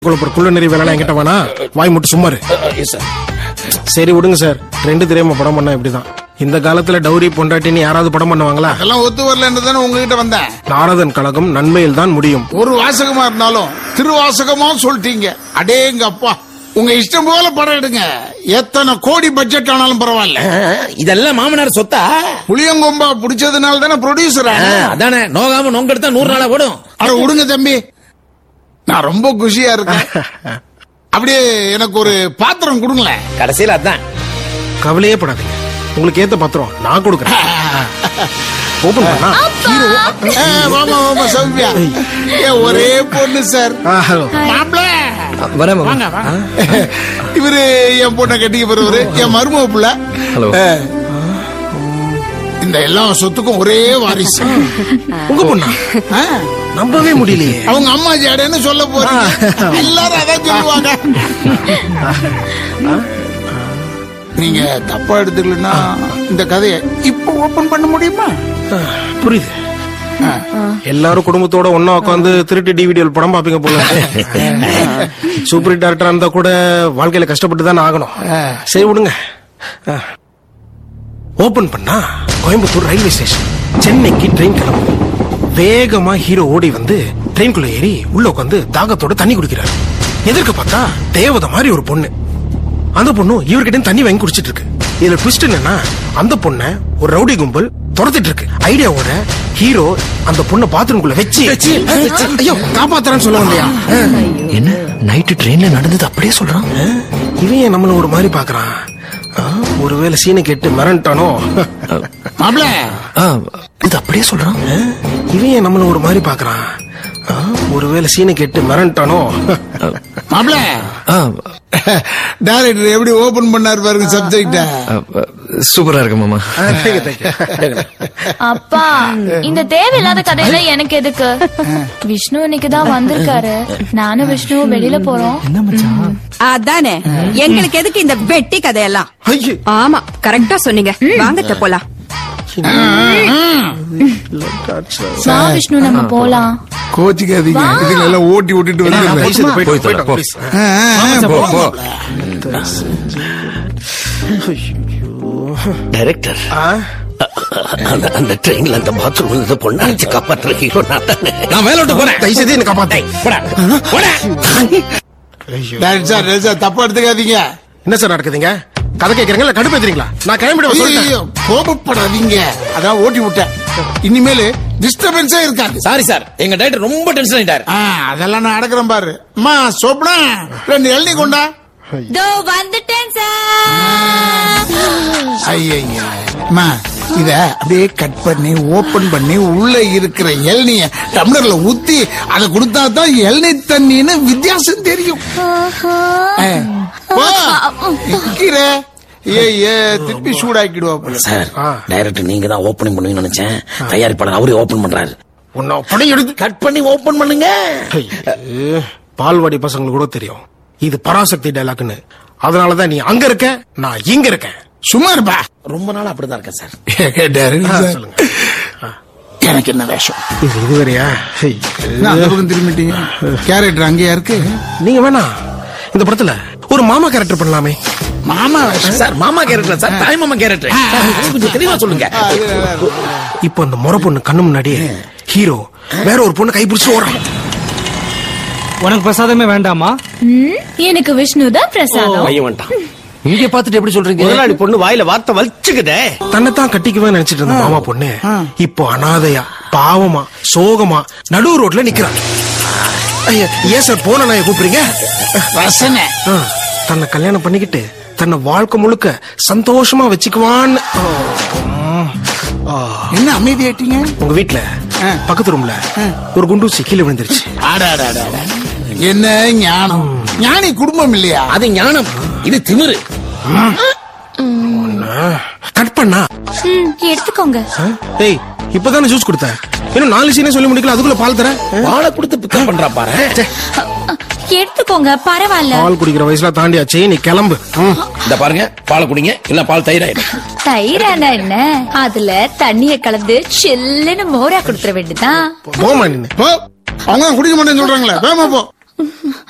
குழப்பர் குள்ள நெறி வேலை என்கிட்ட வேணா வாய் மட்டும் சும்மாரு எஸ் சார் சரி விடுங்க சார் ரெண்டு தெரியாம படம் பண்ணா இப்படிதான் இந்த காலத்துல டௌரி பொண்டாட்டின்னு யாராவது படம் பண்ணுவாங்களா அதெல்லாம் ஒத்து வரலன்னு தானே உங்ககிட்ட வந்தேன் நாரதன் கழகம் நன்மையில் தான் முடியும் ஒரு வாசகமா இருந்தாலும் திருவாசகமா சொல்லிட்டீங்க அடேங்க அப்பா உங்க இஷ்டம் போல படம் எடுங்க எத்தனை கோடி பட்ஜெட் ஆனாலும் பரவாயில்ல இதெல்லாம் மாமனார் சொத்தா புளியங்கொம்பா பிடிச்சதுனால தானே ப்ரொடியூசர் ஆ, அதானே நோகாம நோங்க எடுத்தா நூறு நாளா ஓடும் அட விடுங்க தம்பி நான் ரொம்ப குஷியா இருக்கேன் அப்படியே எனக்கு ஒரு பாத்திரம் கொடுங்களேன் கடைசியில அதான் கவலையே படாதீங்க உங்களுக்கு ஏத்த பத்திரம் நான் கொடுக்குறேன் ஓபன் பண்ணா ஹீரோ ஆ, வாமா வாமா சௌமியா ஏன் ஒரே பொண்ணு சார் ஆ, ஹலோ மாப்பிள்ள வரேன் மாமா. வாங்க வாங்க இவரு என் பொண்ணை கட்டிக்க போறவரு என் மருமக புள்ள ஹலோ. ஆ. இந்த எல்லா சொத்துக்கும் ஒரே வாரிசு உங்க பொண்ணா ஆ. நம்பவே முடியலையே அவங்க அம்மா ஜாடன்னு சொல்ல போறாங்க எல்லாரும் அதான் சொல்லுவாங்க நீங்க தப்பா எடுத்துக்கலன்னா இந்த கதையை இப்ப ஓபன் பண்ண முடியுமா ஆ, புரியுது எல்லாரும் குடும்பத்தோட ஒன்னா உட்காந்து திருட்டு டிவிடிஎல் படம் பாப்பீங்க போல சூப்பர் டேரக்டரா இருந்தா கூட வாழ்க்கையில கஷ்டப்பட்டு தானே ஆகணும் சரி விடுங்க ஓபன் பண்ணா கோயம்புத்தூர் ரயில்வே ஸ்டேஷன் சென்னைக்கு ட்ரெயின் கிளம்பும் வேகமா ஹீரோ ஓடி வந்து ட்ரெயின்குள்ள ஏறி உள்ள உட்காந்து தாகத்தோட தண்ணி குடிக்கிறாரு எதிர்க்க பார்த்தா தேவதை மாதிரி ஒரு பொண்ணு அந்த பொண்ணு இவர்கிட்ட தண்ணி வாங்கி குடிச்சிட்டு இருக்கு இதுல ட்விஸ்ட் என்னன்னா அந்த பொண்ண ஒரு ரவுடி கும்பல் துரத்திட்டு இருக்கு ஐடியாவோட ஹீரோ அந்த பொண்ணை பாத்ரூம்குள்ள வச்சு ஐயோ காப்பாத்துறான்னு சொல்ல வந்தியா என்ன நைட்டு ட்ரெயின்ல நடந்தது அப்படியே சொல்றான் இவன் ஏன் நம்மள ஒரு மாதிரி பாக்குறான் ஆ, ஒருவேளை சீனை கேட்டு மிரண்டானோ மாப்பிள்ள ஆ, இது அப்படியே சொல்றான் இவன் ஏன் நம்மள ஒரு மாதிரி பாக்குறான் ஆ, ஒருவேளை சீனை கேட்டு மிரண்டானோ மாப்பிள்ள ஆ, டைரக்டர் எப்படி ஓபன் பண்ணாரு பாருங்க சப்ஜெக்ட ஆ, சூப்பரா இருக்கு மாமா அப்பா இந்த தேவையில்லாத கதையில எனக்கு எதுக்கு விஷ்ணு இன்னைக்கு தான் வந்திருக்காரு நானும் விஷ்ணுவும் வெளியில போறோம் அதானே எங்களுக்கு எதுக்கு இந்த வெட்டி கதையெல்லாம் ஐயே ஆமா கரெக்டா சொன்னீங்க வாங்கத்த போலாம் வா விஷ்ணு நம்ம போலாம் கோச்சிக்காதீங்க இதுல எல்லாம் ஓட்டி விட்டுட்டு வந்து போயிட்டு போய் போயிட்டு தொலை, போ. please. போ, போ. டைரக்டர் ஆ? அந்த அந்த ட்ரெயின்ல அந்த பாத்ரூம்ல இருந்த பொண்ணை அடிச்சு காப்பாற்றுற ஹீரோ நான் தானே. நான் வேலை விட்டு போறேன் தயவு செய்து என்ன காப்பாத்து போடா, போடா. டைரக்டர் சார் டைரக்டர் சார் தப்பா எடுத்துக்காதீங்க என்ன சார் நடக்குதுங்க கதை கேக்குறீங்களா இல்ல கடுப்பேத்துறீங்களா நான் கிளம்பிடுவேன் ஐயோ, சொல்லிட்டேன் ஐயோ, கோபப்படாதீங்க அதான் ஓட்டி விட்டேன் இனிமேல் டிஸ்டர்பன்ஸே இருக்காது சாரி சார் எங்க டைரக்டர் ரொம்ப டென்ஷன் ஆயிட்டாரு ஆ, அதெல்லாம் நான் அடக்குறேன் பாரு அம்மா சொப்னா ரெண்டு எழுதி கொண்டா தோ வந்துட்டேன் சார் ஐயா அம்மா இத அப்படியே கட் பண்ணி ஓபன் பண்ணி உள்ள இருக்கிற இளநிய டம்ளர்ல ஊத்தி அதை கொடுத்தா தான் இளநீ தண்ணின்னு வித்தியாசம் தெரியும் ஆ, வா, நிக்கிற. ஏய் ஏ திருப்பி சூடாக்கிடுவா போல. சார் ஆ. டைரக்டர் நீங்க தான் ஓபனிங் பண்ணுவீங்கன்னு நினைச்சேன் தயாரிப்பாளர் அவரே ஓபன் பண்றாரு உன்னை படம் எடுத்து கட் பண்ணி ஓபன் பண்ணுங்க ஐயே, பால்வாடி பசங்களுக்கு கூட தெரியும் இது பராசக்தி டைலாக்னு அதனாலதான் நீ அங்க இருக்க நான் இங்க இருக்கேன் சும்மா இருப்பா ரொம்ப நாள் அப்படிதான் இருக்கேன் சார் ஆ, சார், சொல்லுங்க எனக்கு என்ன வேஷம் இது இதுவரையா ஐயே. நான் அந்த பக்கம் திரும்பிட்டீங்க கேரக்டர் அங்கேயா இருக்கு நீங்க வேணா இந்த படத்துல ஒரு மாமா கேரக்டர் பண்ணலாமே மாமா வேஷம் சார் மாமா கேரக்டர் சார் தாய் மாமா கேரக்டர் கொஞ்சம் தெளிவா சொல்லுங்க அது நல்லா இருக்கு. இப்போ அந்த முறை பொண்ணு கண்ணு முன்னாடியே ஹீரோ வேற ஒரு பொண்ணு கைப்பிடிச்சு ஓடுறான் உனக்கு பிரசாதமே வேண்டாமா ம், எனக்கு விஷ்ணு தான் பிரசாதம் பையன் வந்துட்டான் இங்க பாத்துட்டு எப்படி சொல்றீங்க முதலாளி பொண்ணு வாயில வார்த்தை வச்சுக்குதே தன்னைத்தான் கட்டிக்குவேன் நினைச்சிட்டு இருந்த மாமா பொண்ணு இப்போ அனாதையா பாவமா சோகமா நடு ரோட்ல நிக்கிறான் ஐயா ஏன் சார் போன நான் கூப்பிடுறீங்க ரசனை ஆ, தன்னை கல்யாணம் பண்ணிக்கிட்டு தன்னை வாழ்க்கை முழுக்க சந்தோஷமா வச்சுக்குவான்னு ஆ, ம், ஆ. என்ன அமைதி ஆயிட்டீங்க உங்க வீட்ல பக்கத்து ரூம்ல ஒரு குண்டூசி கீழே விழுந்துருச்சு ஆடாடாடா என்ன ஞானம் ஞானி குடும்பம் இல்லையா அது ஞானம் இது திமிரு கட் பண்ணா ம், எடுத்துக்கோங்க ஆ? டேய் இப்பதானே ஜூஸ் கொடுத்த இன்னும் நாலு சீனே சொல்லி முடிக்கல அதுக்குள்ள பால் தர வாழை கொடுத்து பிக்கப் பண்றா பாரு எடுத்துக்கோங்க பரவாயில்ல பால் குடிக்கிற வயசுல தாண்டியாச்சு நீ கிளம்பு ம். இந்த பாருங்க பாலை குடிங்க இல்ல பால் தயிராயிடும் தயிரானா என்ன அதுல தண்ணிய கலந்து சில்லுன்னு மோரா கொடுத்துற வேண்டியதான் போமா நின்னு போ அவங்க தான் குடிக்க மாட்டேன்னு சொல்றாங்களே வேமா போ